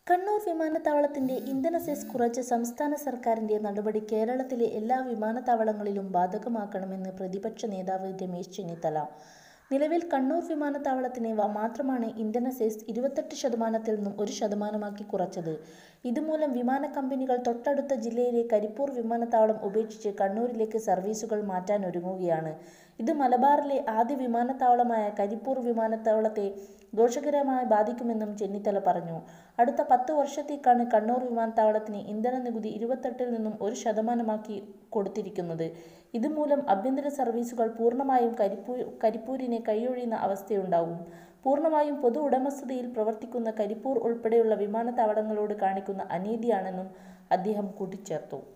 കണ്ണൂർ വിമാനത്താവളത്തിന്റെ ഇന്ധന സെസ് കുറച്ച സംസ്ഥാന സർക്കാരിന്റെ നടപടി കേരളത്തിലെ എല്ലാ വിമാനത്താവളങ്ങളിലും ബാധകമാക്കണമെന്ന് പ്രതിപക്ഷ നേതാവ് രമേശ് ചെന്നിത്തല നിലവിൽ കണ്ണൂർ വിമാനത്താവളത്തിന് വ- മാത്രമാണ് ഇന്ധന സെസ് ഇരുപത്തെട്ട് ശതമാനത്തിൽ നിന്നും ഒരു ശതമാനമാക്കി കുറച്ചത് ഇതുമൂലം വിമാന കമ്പനികൾ തൊട്ടടുത്ത ജില്ലയിലെ കരിപ്പൂർ വിമാനത്താവളം ഉപേക്ഷിച്ച് കണ്ണൂരിലേക്ക് സർവീസുകൾ മാറ്റാനൊരുങ്ങുകയാണ് ഇത് മലബാറിലെ ആദ്യ വിമാനത്താവളമായ കരിപ്പൂർ വിമാനത്താവളത്തെ ദോഷകരമായി ബാധിക്കുമെന്നും ചെന്നിത്തല പറഞ്ഞു അടുത്ത പത്ത് വർഷത്തേക്കാണ് കണ്ണൂർ വിമാനത്താവളത്തിന് ഇന്ധന നികുതി ഇരുപത്തെട്ടിൽ നിന്നും ഒരു ശതമാനമാക്കി കൊടുത്തിരിക്കുന്നത് ഇതുമൂലം ആഭ്യന്തര സർവീസുകൾ പൂർണ്ണമായും കരിപ്പൂ കരിപ്പൂരിനെ കൈയൊഴിയുന്ന അവസ്ഥയുണ്ടാകും പൂർണ്ണമായും പൊതു ഉടമസ്ഥതയിൽ പ്രവർത്തിക്കുന്ന കരിപ്പൂർ ഉൾപ്പെടെയുള്ള വിമാനത്താവളങ്ങളോട് കാണിക്കുന്ന അനീതിയാണെന്നും അദ്ദേഹം കൂട്ടിച്ചേർത്തു